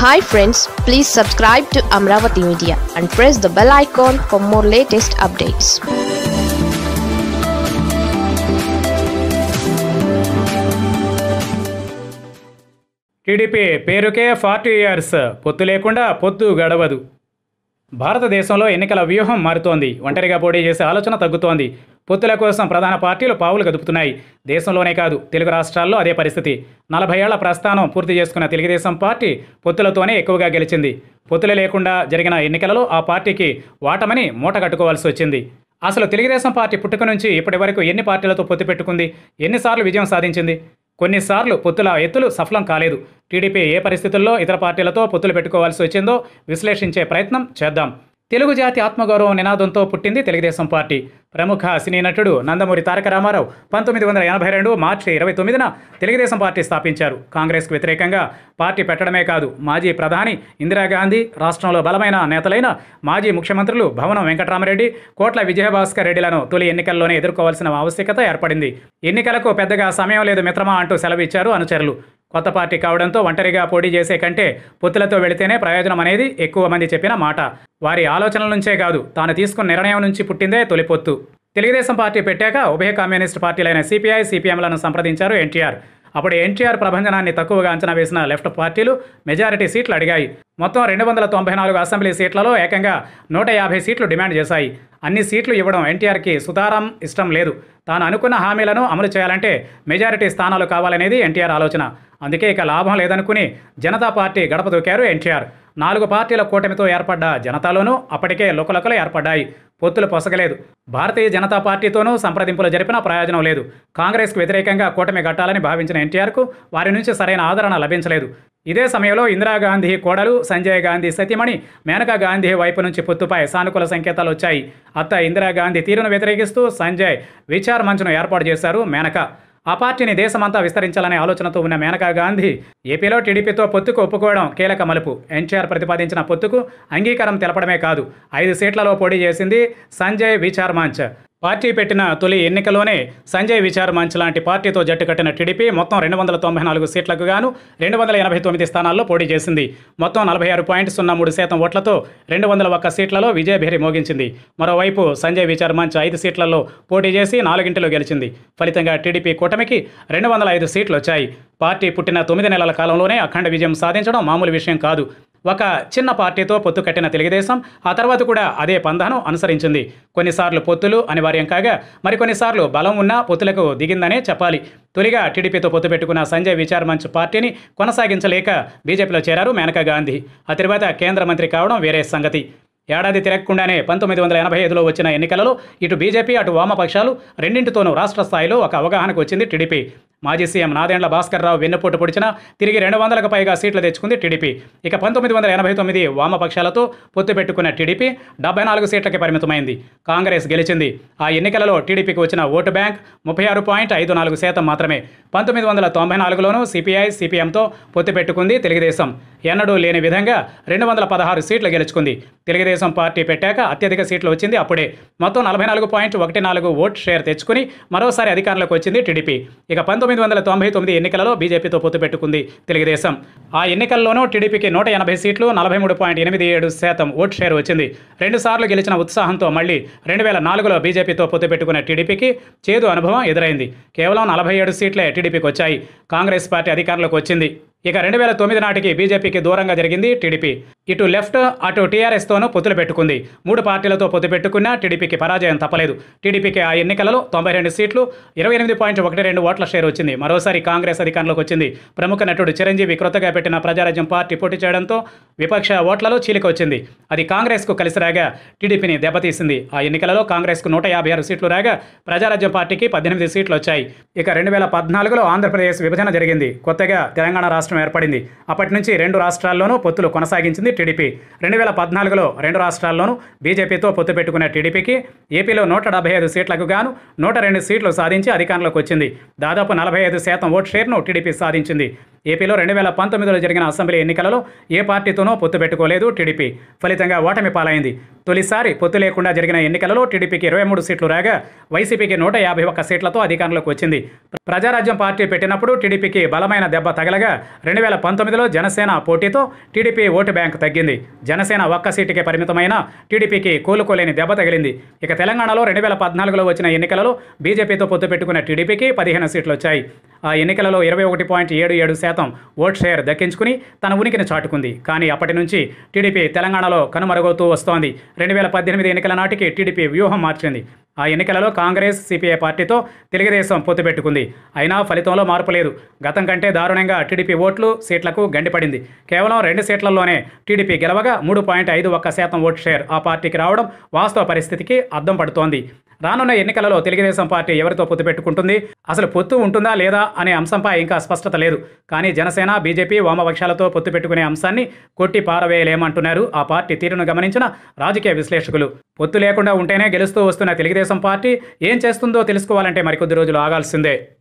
hi friends please subscribe to Amaravati media and press the bell icon for more latest updates TDP పేరుకే forty years పొత్తు లేకుండా పొత్తు గడవదు భారతదేశంలో ఎన్నికల వ్యూహం మారుతోంది ఒంటరిగా పోటీ చేసే ఆలోచన తగ్గుతోంది పొత్తుల కోసం ప్రధాన పార్టీలు పావులు కదుపుతున్నాయి దేశంలోనే కాదు తెలుగు రాష్ట్రాల్లో అదే పరిస్థితి నలభై ఏళ్ల ప్రస్థానం పూర్తి చేసుకున్న తెలుగుదేశం పార్టీ పొత్తులతోనే ఎక్కువగా గెలిచింది పొత్తులు లేకుండా జరిగిన ఎన్నికలలో ఆ పార్టీకి వాటమని మూట కట్టుకోవాల్సి వచ్చింది అసలు తెలుగుదేశం పార్టీ పుట్టుక నుంచి ఇప్పటి వరకు ఎన్ని పార్టీలతో పొత్తు పెట్టుకుంది ఎన్నిసార్లు విజయం సాధించింది కొన్నిసార్లు పొత్తుల ఎత్తులు సఫలం కాలేదు టీడీపీ ఏ పరిస్థితుల్లో ఇతర పార్టీలతో పొత్తులు పెట్టుకోవాల్సి వచ్చిందో విశ్లేషించే ప్రయత్నం చేద్దాం తెలుగు జాతి ఆత్మగౌరవం నినాదంతో పుట్టింది తెలుగుదేశం పార్టీ ప్రముఖ సినీ నటుడు నందమూరి తారక రామారావు పంతొమ్మిది వందల ఎనభై రెండు మార్చి ఇరవై తొమ్మిదిన తెలుగుదేశం పార్టీ స్థాపించారు కాంగ్రెస్కు వ్యతిరేకంగా పార్టీ పెట్టడమే కాదు మాజీ ప్రధాని ఇందిరాగాంధీ రాష్ట్రంలో బలమైన నేతలైన మాజీ ముఖ్యమంత్రులు భవనం వెంకటరామరెడ్డి కోట్ల విజయభాస్కర్ రెడ్డిలను తొలి ఎన్నికల్లోనే ఎదుర్కోవాల్సిన ఆవశ్యకత ఏర్పడింది ఎన్నికలకు పెద్దగా సమయం లేదు మిత్రమా అంటూ సెలవిచ్చారు అనుచరులు కొత్త పార్టీ కావడంతో ఒంటరిగా పోటీ చేసే కంటే పొత్తులతో వెళితేనే ప్రయోజనం అనేది ఎక్కువ మంది చెప్పిన మాట వారి ఆలోచనల నుంచే కాదు తాను తీసుకున్న నిర్ణయం నుంచి పుట్టిందే తొలి పొత్తు తెలుగుదేశం పార్టీ పెట్టాక ఉభయ కమ్యూనిస్ట్ పార్టీలైన సిపిఐ సిపిఎంలను సంప్రదించారు ఎన్టీఆర్ అప్పుడు ఎన్టీఆర్ ప్రభంజనాన్ని తక్కువగా అంచనా వేసిన లెఫ్ట్ పార్టీలు మెజారిటీ సీట్లు అడిగాయి మొత్తం రెండు వందల తొంభై నాలుగు అసెంబ్లీ సీట్లలో ఏకంగా నూట యాభై సీట్లు డిమాండ్ చేశాయి అన్ని సీట్లు ఇవ్వడం ఎన్టీఆర్కి సుతారం ఇష్టం లేదు తాను అనుకున్న హామీలను అమలు చేయాలంటే మెజారిటీ స్థానాలు కావాలనేది ఎన్టీఆర్ ఆలోచన అందుకే ఇక లాభం లేదనుకుని జనతా పార్టీ గడప దూకారు ఎన్టీఆర్ నాలుగు పార్టీల కూటమితో ఏర్పడ్డ జనతాలోనూ అప్పటికే లుకలుకలు ఏర్పడ్డాయి పొత్తులు పొసగలేదు భారతీయ జనతా పార్టీతోనూ సంప్రదింపులు జరిపిన ప్రయోజనం లేదు కాంగ్రెస్కు వ్యతిరేకంగా కూటమి కట్టాలని భావించిన ఎన్టీఆర్కు వారి నుంచి సరైన ఆదరణ లభించలేదు ఇదే సమయంలో ఇందిరాగాంధీ కోడలు సంజయ్ గాంధీ సతీమణి మేనకా గాంధీ వైపు నుంచి పొత్తుపై సానుకూల సంకేతాలు వచ్చాయి అత్త ఇందిరాగాంధీ తీరును వ్యతిరేకిస్తూ సంజయ్ విచార్ మంచ్ను ఏర్పాటు చేశారు మేనకా ఆ పార్టీని దేశమంతా విస్తరించాలనే ఆలోచనతో ఉన్న మేనకా గాంధీ ఏపీలో టీడీపీతో పొత్తుకు ఒప్పుకోవడం కీలక మలుపు ఎన్టీఆర్ ప్రతిపాదించిన పొత్తుకు అంగీకారం తెలపడమే కాదు ఐదు సీట్లలో పోటీ చేసింది సంజయ్ విచార్ మంచ్ పార్టీ పెట్టిన తొలి ఎన్నికలోనే సంజయ్ విచార్ మంచ్ లాంటి పార్టీతో జట్టు కట్టిన టీడీపీ మొత్తం రెండు వందల తొంభై నాలుగు సీట్లకు గాను రెండు వందల ఎనభై తొమ్మిది స్థానాల్లో పోటీ చేసింది మొత్తం నలభై ఆరు పాయింట్ సున్నా మూడు శాతం ఓట్లతో రెండు వందల ఒక్క సీట్లలో విజయభేరి మోగించింది మరోవైపు సంజయ్ విచార్ మంచ్ ఐదు సీట్లలో పోటీ చేసి నాలుగింటిలో గెలిచింది ఫలితంగా టీడీపీ కూటమికి రెండు వందల ఐదు సీట్లు వచ్చాయి పార్టీ పుట్టిన తొమ్మిది నెలల కాలంలోనే అఖండ విజయం సాధించడం మామూలు విషయం కాదు ఒక చిన్న పార్టీతో పొత్తు కట్టిన తెలుగుదేశం ఆ తర్వాత కూడా అదే పందాను అనుసరించింది కొన్నిసార్లు పొత్తులు అనివార్యం కాగా మరికొన్నిసార్లు బలం ఉన్నా పొత్తులకు దిగిందనే చెప్పాలి తొలిగా టీడీపీతో పొత్తు పెట్టుకున్న సంజయ్ విచార్ మంచ్ పార్టీని కొనసాగించలేక బీజేపీలో చేరారు మేనకా గాంధీ ఆ తర్వాత కేంద్ర మంత్రి కావడం వేరే సంగతి ఏడాది తిరగకుండానే పంతొమ్మిది వందల ఎనభై ఐదులో వచ్చిన ఎన్నికలలో ఇటు బీజేపీ అటు వామపక్షాలు రెండింటితోనూ రాష్ట్ర స్థాయిలో ఒక అవగాహనకు వచ్చింది టీడీపీ మాజీ సీఎం నాదెండ్ల భాస్కర్ రావు వెన్నుపోటు పొడిచినా తిరిగి రెండు వందలకు పైగా సీట్లు తెచ్చుకుంది టీడీపీ ఇక పంతొమ్మిది వందల ఎనభై తొమ్మిది వామపక్షాలతో పొత్తు పెట్టుకున్న టీడీపీ డెబ్బై నాలుగు సీట్లకి పరిమితమైంది కాంగ్రెస్ గెలిచింది ఆ ఎన్నికలలో టీడీపీకి వచ్చిన ఓటు బ్యాంక్ ముప్పై ఆరు పాయింట్ ఐదు నాలుగు శాతం మాత్రమే పంతొమ్మిది వందల తొంభై నాలుగులోనూ సిపిఐ సిపిఎంతో పొత్తు పెట్టుకుంది తెలుగుదేశం ఎన్నడూ లేని విధంగా రెండు వందల పదహారు సీట్లు గెలుచుకుంది తెలుగుదేశం పార్టీ పెట్టాక అత్యధిక సీట్లు వచ్చింది అప్పుడే మొత్తం నలభై నాలుగు పాయింట్ ఒకటి నాలుగు ఓట్ షేర్ తెచ్చుకుని మరోసారి అధికారంలోకి వచ్చింది టీడీపీ ఇక పంతొమ్మిది వందల తొంభై తొమ్మిది ఎన్నికలలో బీజేపీతో పొత్తు పెట్టుకుంది తెలుగుదేశం ఆ ఎన్నికల్లోనూ టీడీపీకి నూట ఎనభై సీట్లు నలభై మూడు పాయింట్ ఎనిమిది ఏడు శాతం ఓట్ షేర్ వచ్చింది రెండుసార్లు గెలిచిన ఉత్సాహంతో మళ్ళీ రెండు వేల నాలుగులో బీజేపీతో పొత్తు పెట్టుకున్న టీడీపీకి చేదు అనుభవం ఎదురైంది కేవలం నలభై ఏడు సీట్లే టీడీపీకి వచ్చాయి కాంగ్రెస్ పార్టీ అధికారంలోకి వచ్చింది ఇక రెండు వేల తొమ్మిది నాటికి బీజేపీకి దూరంగా జరిగింది టీడీపీ ఇటు లెఫ్ట్ అటు టీఆర్ఎస్తోనూ పొత్తులు పెట్టుకుంది మూడు పార్టీలతో పొత్తు పెట్టుకున్నా టీడీపీకి పరాజయం తప్పలేదు టీడీపీకి ఆ ఎన్నికలలో తొంభై రెండు సీట్లు ఇరవై ఎనిమిది పాయింట్ ఒకటి రెండు ఓట్ల షేర్ వచ్చింది మరోసారి కాంగ్రెస్ అధికారంలోకి వచ్చింది ప్రముఖ నటుడు చిరంజీవి క్రొత్తగా పెట్టిన ప్రజారాజ్యం పార్టీ పోటీ చేయడంతో విపక్ష ఓట్లలో చీలిక వచ్చింది అది కాంగ్రెస్కు కలిసి రాగా టీడీపీని దెబ్బతీసింది ఆ ఎన్నికలలో కాంగ్రెస్కు నూట యాభై ఆరు సీట్లు రాగా ప్రజారాజ్యం పార్టీకి పద్దెనిమిది సీట్లు వచ్చాయి ఇక రెండు వేల పద్నాలుగులో ఆంధ్రప్రదేశ్ విభజన జరిగింది కొత్తగా తెలంగాణ రాష్ట్రం రాష్ట్రం ఏర్పడింది అప్పటి నుంచి రెండు రాష్ట్రాల్లోనూ పొత్తులు కొనసాగించింది టీడీపీ రెండు వేల పద్నాలుగులో రెండు రాష్ట్రాల్లోనూ బీజేపీతో పొత్తు పెట్టుకున్న టీడీపీకి ఏపీలో నూట డెబ్బై ఐదు సీట్లకు గాను నూట రెండు సీట్లు సాధించి అధికారంలోకి వచ్చింది దాదాపు నలభై ఐదు శాతం ఓట్ షేర్ను టీడీపీ సాధించింది ఏపీలో రెండు వేల పంతొమ్మిదిలో జరిగిన అసెంబ్లీ ఎన్నికలలో ఏ పార్టీతోనూ పొత్తు పెట్టుకోలేదు టీడీపీ ఫలితంగా ఓటమి పాలైంది తొలిసారి పొత్తు లేకుండా జరిగిన ఎన్నికలలో టీడీపీకి ఇరవై మూడు సీట్లు రాగా వైసీపీకి నూట యాభై ఒక్క సీట్లతో అధికారంలోకి వచ్చింది ప్రజారాజ్యం పార్టీ పెట్టినప్పుడు టీడీపీకి బలమైన దెబ్బ తగలగా రెండు వేల పంతొమ్మిదిలో జనసేన పోటీతో టీడీపీ ఓటు బ్యాంక్ తగ్గింది జనసేన ఒక్క సీటుకే పరిమితమైన టీడీపీకి కోలుకోలేని దెబ్బ తగిలింది ఇక తెలంగాణలో రెండు వేల పద్నాలుగులో వచ్చిన ఎన్నికలలో బీజేపీతో పొత్తు పెట్టుకున్న టీడీపీకి పదిహేను సీట్లు వచ్చాయి ఆ ఎన్నికలలో ఇరవై ఒకటి పాయింట్ ఏడు ఏడు శాతం ఓట్ షేర్ దక్కించుకుని తన ఉనికిని చాటుకుంది కానీ అప్పటి నుంచి టీడీపీ తెలంగాణలో కనుమరుగవుతూ వస్తోంది రెండు వేల పద్దెనిమిది ఎన్నికల నాటికి టీడీపీ వ్యూహం మార్చింది ఆ ఎన్నికలలో కాంగ్రెస్ సిపిఐ పార్టీతో తెలుగుదేశం పొత్తు పెట్టుకుంది అయినా ఫలితంలో మార్పు లేదు గతం కంటే దారుణంగా టీడీపీ ఓట్లు సీట్లకు గండిపడింది కేవలం రెండు సీట్లలోనే టీడీపీ గెలవగా మూడు పాయింట్ ఐదు ఒక్క శాతం ఓటు షేర్ ఆ పార్టీకి రావడం వాస్తవ పరిస్థితికి అద్దం పడుతోంది రానున్న ఎన్నికలలో తెలుగుదేశం పార్టీ ఎవరితో పొత్తు పెట్టుకుంటుంది అసలు పొత్తు ఉంటుందా లేదా అనే అంశంపై ఇంకా స్పష్టత లేదు కానీ జనసేన బీజేపీ వామపక్షాలతో పొత్తు పెట్టుకునే అంశాన్ని కొట్టి పారవేయలేమంటున్నారు ఆ పార్టీ తీరును గమనించిన రాజకీయ విశ్లేషకులు పొత్తు లేకుండా ఉంటేనే గెలుస్తూ వస్తున్న తెలుగుదేశం పార్టీ ఏం చేస్తుందో తెలుసుకోవాలంటే మరికొద్ది రోజులు ఆగాల్సిందే